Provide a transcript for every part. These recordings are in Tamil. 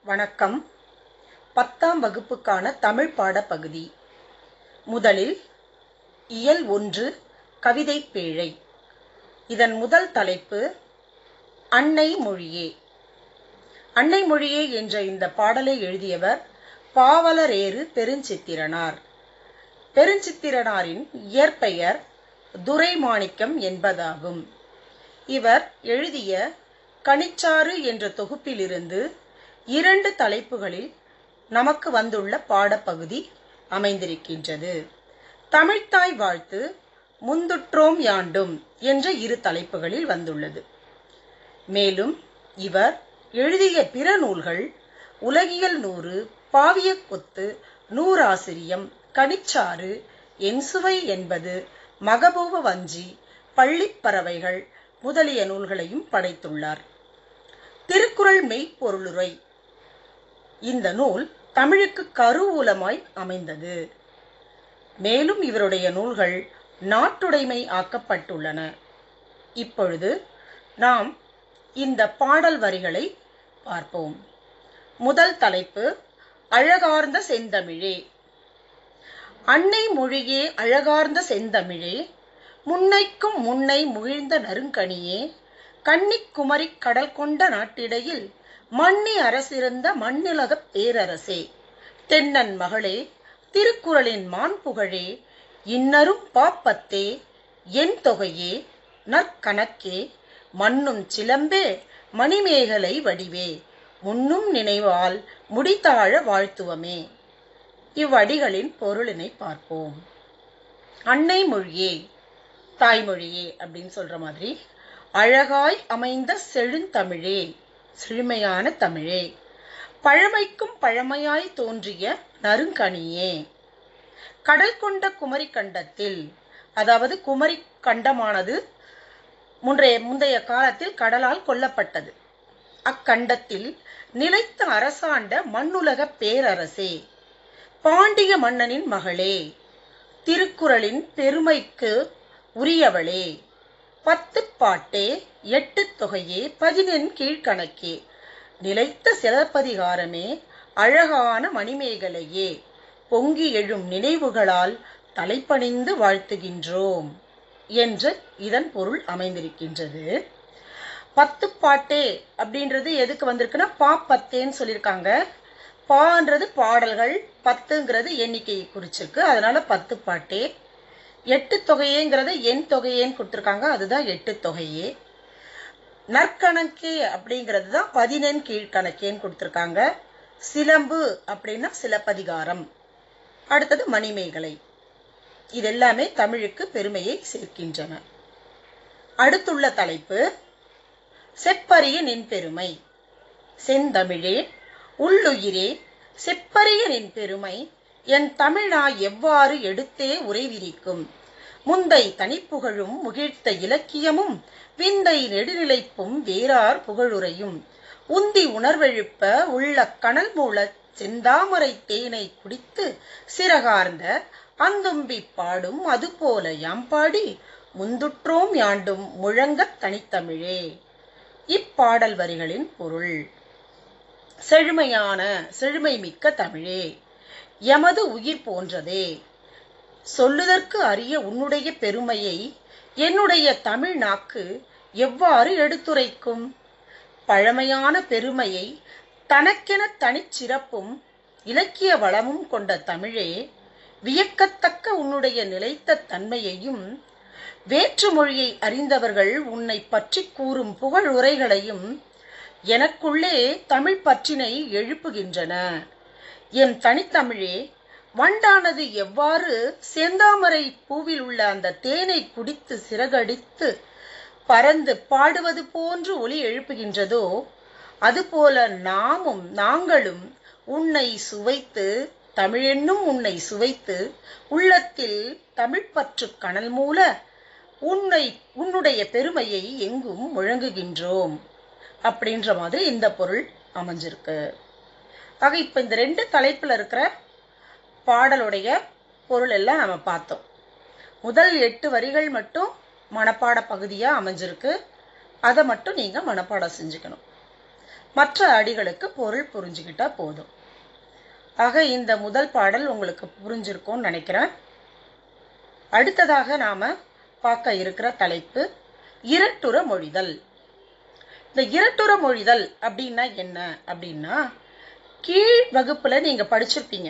வணக்கம் பத்தாம் வகுப்புக்கான தமிழ் பாடப்பகுதி முதலில் இயல் ஒன்று கவிதை பேழை இதன் முதல் தலைப்பு அன்னை மொழியே அன்னை மொழியே என்ற இந்த பாடலை எழுதியவர் பாவலரேறு பெருஞ்சித்திரனார் பெருஞ்சித்திரனாரின் இயற்பெயர் துரைமாணிக்கம் என்பதாகும் இவர் எழுதிய கனிச்சாறு என்ற தொகுப்பிலிருந்து இரண்டு தலைப்புகளில் நமக்கு வந்துள்ள பாடப்பகுதி அமைந்திருக்கின்றது தமிழ்த்தாய் வாழ்த்து முந்துற்றோம் யாண்டும் என்ற இரு தலைப்புகளில் வந்துள்ளது மேலும் இவர் எழுதிய பிற நூல்கள் உலகியல் நூறு பாவிய கொத்து நூறாசிரியம் கனிச்சாறு என்சுவை என்பது மகபூப வஞ்சி பள்ளிப் பறவைகள் முதலிய நூல்களையும் படைத்துள்ளார் திருக்குறள் மெய்ப்பொருளுரை இந்த நூல் தமிழுக்கு கருவூலமாய் அமைந்தது மேலும் இவருடைய நூல்கள் நாட்டுடைமை ஆக்கப்பட்டுள்ளன இப்பொழுது நாம் இந்த பாடல் வரிகளை பார்ப்போம் முதல் தலைப்பு அழகார்ந்த செந்தமிழே அன்னை மொழியே அழகார்ந்த செந்தமிழே முன்னைக்கும் முன்னை முகிழ்ந்த நறுங்கனியே கன்னிக் குமரி கடல் கொண்ட நாட்டிடையில் மன்னி அரசிருந்த மண்ணுலகப் பேரரசே தென்னன் மகளே திருக்குறளின் மான் புகழே இன்னரும் பாப்பத்தே என் தொகையே நற்கணக்கே மண்ணும் சிலம்பே மணிமேகலை வடிவே முன்னும் நினைவால் முடித்தாழ வாழ்த்துவமே இவ்வடிகளின் பொருளினை பார்ப்போம் அன்னை மொழியே தாய்மொழியே அப்படின்னு சொல்ற மாதிரி அழகாய் அமைந்த செழுந்தமிழே செழுமையான தமிழே பழமைக்கும் பழமையாய் தோன்றிய நறுங்கனியே கடல் கொண்ட குமரி கண்டத்தில் அதாவது குமரி கண்டமானது முன்றைய முந்தைய காலத்தில் கடலால் கொல்லப்பட்டது அக்கண்டத்தில் நிலைத்த அரசாண்ட மண்ணுலக பேரரசே பாண்டிய மன்னனின் மகளே திருக்குறளின் பெருமைக்கு உரியவளே பத்து பாட்டே எட்டு தொகையே பதினெண் கீழ்கணக்கே நிலைத்த சிலப்பதிகாரமே அழகான மணிமேகலையே பொங்கி எழும் நினைவுகளால் தலைப்பணிந்து வாழ்த்துகின்றோம் என்று இதன் பொருள் அமைந்திருக்கின்றது பத்து பாட்டே அப்படின்றது எதுக்கு வந்திருக்குன்னா பா பத்தேன்னு சொல்லியிருக்காங்க பான்றது பாடல்கள் பத்துங்கிறது எண்ணிக்கையை குறிச்சிருக்கு அதனால பத்து பாட்டே எட்டு தொகையேங்கிறத எண் தொகையேன்னு கொடுத்துருக்காங்க அதுதான் எட்டு தொகையே நற்கணக்கே அப்படிங்கிறது தான் பதினெண் கீழ்கணக்கேன்னு கொடுத்துருக்காங்க சிலம்பு அப்படின்னா சிலப்பதிகாரம் அடுத்தது மணிமேகலை இது எல்லாமே தமிழுக்கு பெருமையை சேர்க்கின்றன அடுத்துள்ள தலைப்பு செப்பரிய நின் பெருமை செந்தமிழே உள்ளுயிரே செப்பரிய நின் பெருமை என் தமிழா எவ்வாறு எடுத்தே உரைவிரிக்கும் முந்தை தனிப்புகழும் முகிழ்த்த இலக்கியமும் விந்தை நெடுநிலைப்பும் வேறார் புகழுரையும் உந்தி உணர்வெழுப்ப உள்ள கனல் மூல செந்தாமரை தேனை குடித்து சிறகார்ந்த அந்தும்பி பாடும் அதுபோல யாம் பாடி முந்துற்றோம் யாண்டும் முழங்கத் தனித்தமிழே இப்பாடல் வரிகளின் பொருள் செழுமையான செழுமை மிக்க தமிழே எமது உயிர் போன்றதே சொல்லுதற்கு அரிய உன்னுடைய பெருமையை என்னுடைய தமிழ் நாக்கு எவ்வாறு எடுத்துரைக்கும் பழமையான பெருமையை தனக்கென தனிச்சிறப்பும் இலக்கிய வளமும் கொண்ட தமிழே வியக்கத்தக்க உன்னுடைய நிலைத்த தன்மையையும் வேற்று மொழியை அறிந்தவர்கள் உன்னை பற்றி கூறும் புகழ் உரைகளையும் எனக்குள்ளே தமிழ் பற்றினை எழுப்புகின்றன என் தனித்தமிழே வண்டானது எவ்வாறு செந்தாமரை பூவில் உள்ள அந்த தேனை குடித்து சிறகடித்து பறந்து பாடுவது போன்று ஒளி எழுப்புகின்றதோ அதுபோல நாமும் நாங்களும் உன்னை சுவைத்து தமிழென்னும் உன்னை சுவைத்து உள்ளத்தில் தமிழ் பற்று கணல் மூல உன்னை உன்னுடைய பெருமையை எங்கும் முழங்குகின்றோம் அப்படின்ற மாதிரி இந்த பொருள் அமைஞ்சிருக்கு ஆக இப்ப இந்த ரெண்டு தலைப்புல இருக்கிற பாடலுடைய பொருள் எல்லாம் நம்ம பார்த்தோம் முதல் எட்டு வரிகள் மட்டும் மனப்பாட பகுதியா அமைஞ்சிருக்கு அதை மட்டும் நீங்க மனப்பாடம் செஞ்சுக்கணும் மற்ற அடிகளுக்கு பொருள் புரிஞ்சுக்கிட்டா போதும் ஆக இந்த முதல் பாடல் உங்களுக்கு புரிஞ்சிருக்கும்னு நினைக்கிறேன் அடுத்ததாக நாம பார்க்க இருக்கிற தலைப்பு இரட்டுற மொழிதல் இந்த இரட்டுற மொழிதல் அப்படின்னா என்ன அப்படின்னா கீழ் வகுப்புல நீங்க படிச்சிருப்பீங்க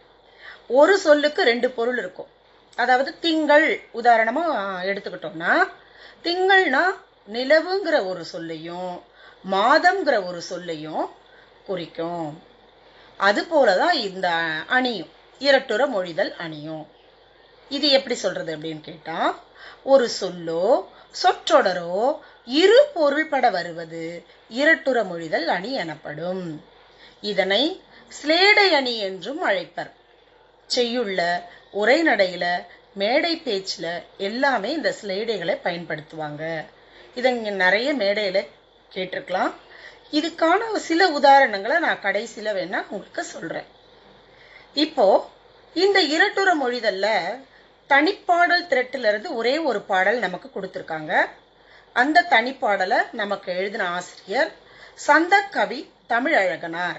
ஒரு சொல்லுக்கு ரெண்டு பொருள் இருக்கும் அதாவது திங்கள் உதாரணமா எடுத்துக்கிட்டோம்னா திங்கள்னா நிலவுங்கிற ஒரு சொல்லையும் மாதம்ங்கிற ஒரு சொல்லையும் குறிக்கும் அது போலதான் இந்த அணியும் இரட்டுற மொழிதல் அணியும் இது எப்படி சொல்றது அப்படின்னு கேட்டா ஒரு சொல்லோ சொற்றொடரோ இரு பொருள்பட வருவது இரட்டுற மொழிதல் அணி எனப்படும் இதனை ஸ்லேடை அணி என்றும் அழைப்பர் செய்யுள்ள உரைநடையில மேடை பேச்சுல எல்லாமே இந்த ஸ்லேடைகளை பயன்படுத்துவாங்க இதை இங்க நிறைய மேடையில கேட்டிருக்கலாம் இதுக்கான சில உதாரணங்களை நான் கடைசியில வேணா உங்களுக்கு சொல்றேன் இப்போ இந்த இரட்டுற மொழிதல்ல தனிப்பாடல் திரட்டுல இருந்து ஒரே ஒரு பாடல் நமக்கு கொடுத்திருக்காங்க அந்த தனிப்பாடலை நமக்கு எழுதின ஆசிரியர் சந்த கவி தமிழழகனார்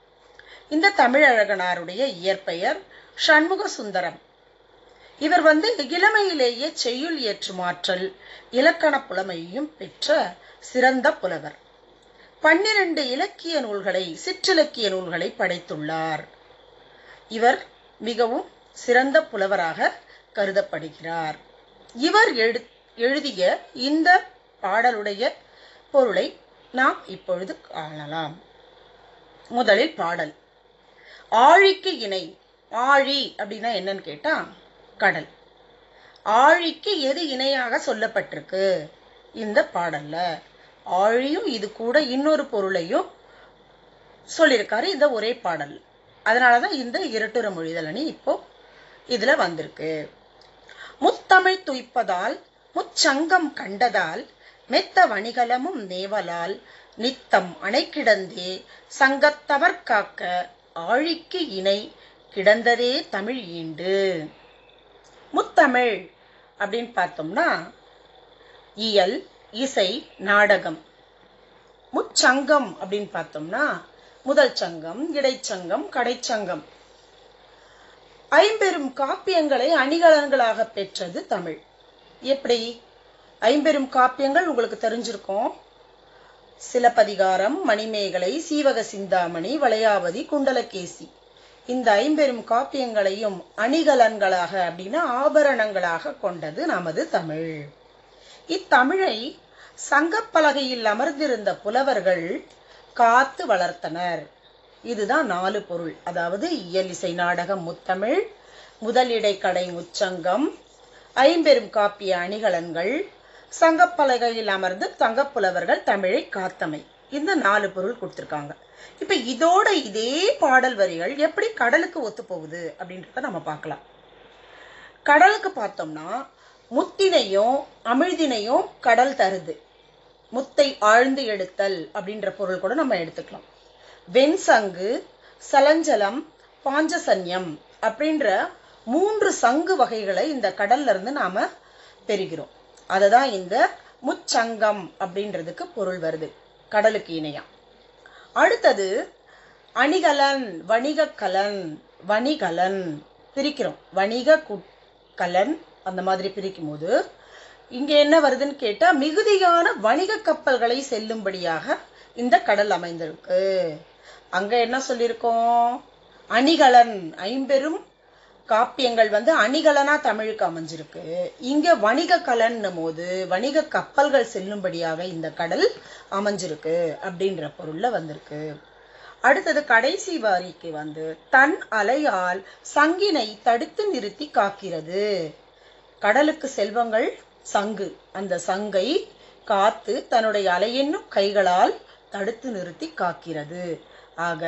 இந்த தமிழழகனாருடைய இயற்பெயர் சண்முக சுந்தரம் இவர் வந்து இளமையிலேயே செய்யுள் ஏற்றுமாற்றல் இலக்கண புலமையும் பெற்ற சிறந்த புலவர் பன்னிரண்டு இலக்கிய நூல்களை சிற்றிலக்கிய நூல்களை படைத்துள்ளார் இவர் மிகவும் சிறந்த புலவராக கருதப்படுகிறார் இவர் எழு எழுதிய இந்த பாடலுடைய பொருளை நாம் இப்பொழுது காணலாம் முதலில் பாடல் ஆழிக்கு இணை ஆழி அப்படின்னா என்னன்னு கேட்டா கடல் ஆழிக்கு எது இணையாக சொல்லப்பட்டிருக்கு இந்த பாடல்ல ஆழியும் இது கூட இன்னொரு பொருளையும் சொல்லியிருக்காரு இந்த ஒரே பாடல் அதனாலதான் இந்த இரட்டுற மொழிதல் அணி இப்போ இதுல வந்திருக்கு முத்தமிழ் துய்ப்பதால் முச்சங்கம் கண்டதால் மெத்த வணிகலமும் நேவலால் நித்தம் அணை கிடந்தே சங்கத்தவர் காக்க ஆழிக்கு இணை கிடந்ததே தமிழ் ஈண்டு முத்தமிழ் அப்படின்னு பார்த்தோம்னா இயல் இசை நாடகம் முச்சங்கம் அப்படின்னு பார்த்தோம்னா முதல் சங்கம் இடைச்சங்கம் கடைச்சங்கம் ஐம்பெரும் காப்பியங்களை அணிகலன்களாக பெற்றது தமிழ் எப்படி ஐம்பெரும் காப்பியங்கள் உங்களுக்கு தெரிஞ்சிருக்கும் சிலப்பதிகாரம் மணிமேகலை சீவக சிந்தாமணி வளையாவதி குண்டலகேசி இந்த ஐம்பெரும் காப்பியங்களையும் அணிகலன்களாக அப்படின்னா ஆபரணங்களாக கொண்டது நமது தமிழ் இத்தமிழை சங்கப்பலகையில் அமர்ந்திருந்த புலவர்கள் காத்து வளர்த்தனர் இதுதான் நாலு பொருள் அதாவது இயல் இசை நாடகம் முத்தமிழ் முதலிடை கடை முச்சங்கம் ஐம்பெரும் காப்பிய அணிகலன்கள் சங்கப்பலகையில் அமர்ந்து தங்கப்புலவர்கள் தமிழை காத்தமை இந்த நாலு பொருள் கொடுத்திருக்காங்க இப்ப இதோட இதே பாடல் வரிகள் எப்படி கடலுக்கு ஒத்து போகுது அப்படின்றத நம்ம பார்க்கலாம் கடலுக்கு பார்த்தோம்னா முத்தினையும் அமிழ்தினையும் கடல் தருது முத்தை ஆழ்ந்து எடுத்தல் அப்படின்ற பொருள் கூட நம்ம எடுத்துக்கலாம் வெண்சங்கு சலஞ்சலம் பாஞ்சசன்யம் அப்படின்ற மூன்று சங்கு வகைகளை இந்த கடல்ல இருந்து நாம பெறுகிறோம் அததான் இந்த முச்சங்கம் அப்படின்றதுக்கு பொருள் வருது கடலுக்கு இணையா அடுத்தது அணிகலன் வணிக கலன் வணிகலன் பிரிக்கிறோம் வணிக கலன் அந்த மாதிரி பிரிக்கும் போது இங்க என்ன வருதுன்னு கேட்டா மிகுதியான வணிக கப்பல்களை செல்லும்படியாக இந்த கடல் அமைந்திருக்கு அங்க என்ன சொல்லியிருக்கோம் அணிகலன் ஐம்பெரும் காப்பியங்கள் வந்து அணிகலனா தமிழுக்கு அமைஞ்சிருக்கு இங்க வணிக கலன்னும் போது வணிக கப்பல்கள் செல்லும்படியாக இந்த கடல் அமைஞ்சிருக்கு அப்படின்ற பொருள்ல வந்திருக்கு அடுத்தது கடைசி வாரிக்கு வந்து தன் அலையால் சங்கினை தடுத்து நிறுத்தி காக்கிறது கடலுக்கு செல்வங்கள் சங்கு அந்த சங்கை காத்து தன்னுடைய அலையென்னும் கைகளால் தடுத்து நிறுத்தி காக்கிறது ஆக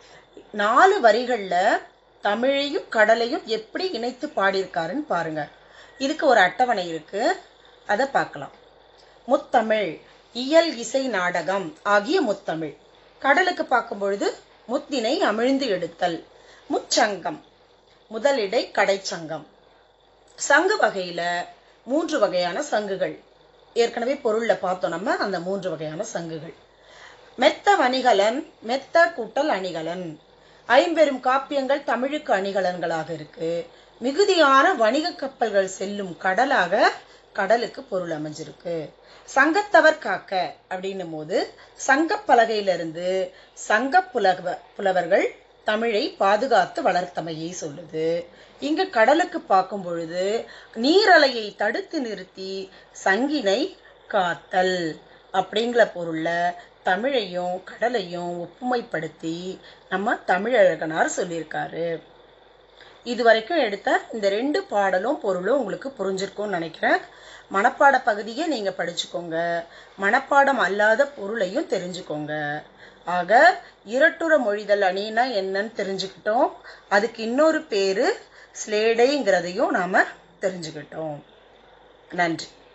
நாலு வரிகள்ல தமிழையும் கடலையும் எப்படி இணைத்து பாடியிருக்காருன்னு பாருங்க இதுக்கு ஒரு அட்டவணை இருக்கு அதை பார்க்கலாம் முத்தமிழ் இயல் இசை நாடகம் ஆகிய முத்தமிழ் கடலுக்கு பார்க்கும் பொழுது முத்தினை அமிழ்ந்து எடுத்தல் முச்சங்கம் முதலிடை கடைச்சங்கம் சங்கு வகையில மூன்று வகையான சங்குகள் ஏற்கனவே பொருள்ல பார்த்தோம் நம்ம அந்த மூன்று வகையான சங்குகள் மெத்த வணிகலன் மெத்த கூட்டல் அணிகலன் ஐம்பெரும் காப்பியங்கள் தமிழுக்கு அணிகலன்களாக இருக்கு மிகுதியான வணிக கப்பல்கள் செல்லும் கடலாக கடலுக்கு பொருள் அமைஞ்சிருக்கு சங்கத்தவர் காக்க அப்படின்னும் போது சங்கப்பலகையிலிருந்து சங்க புலவ புலவர்கள் தமிழை பாதுகாத்து வளர்த்தமையை சொல்லுது இங்க கடலுக்கு பார்க்கும் பொழுது நீரலையை தடுத்து நிறுத்தி சங்கினை காத்தல் அப்படிங்கிற பொருள்ல தமிழையும் கடலையும் ஒப்புமைப்படுத்தி நம்ம தமிழழகனார் சொல்லியிருக்காரு இது வரைக்கும் எடுத்த இந்த ரெண்டு பாடலும் பொருளும் உங்களுக்கு புரிஞ்சிருக்கும்னு நினைக்கிறேன் மனப்பாட பகுதியை நீங்க படிச்சுக்கோங்க மனப்பாடம் அல்லாத பொருளையும் தெரிஞ்சுக்கோங்க ஆக இரட்டுற மொழிதல் அணினா என்னன்னு தெரிஞ்சுக்கிட்டோம் அதுக்கு இன்னொரு பேரு ஸ்லேடைங்கிறதையும் நாம தெரிஞ்சுக்கிட்டோம் நன்றி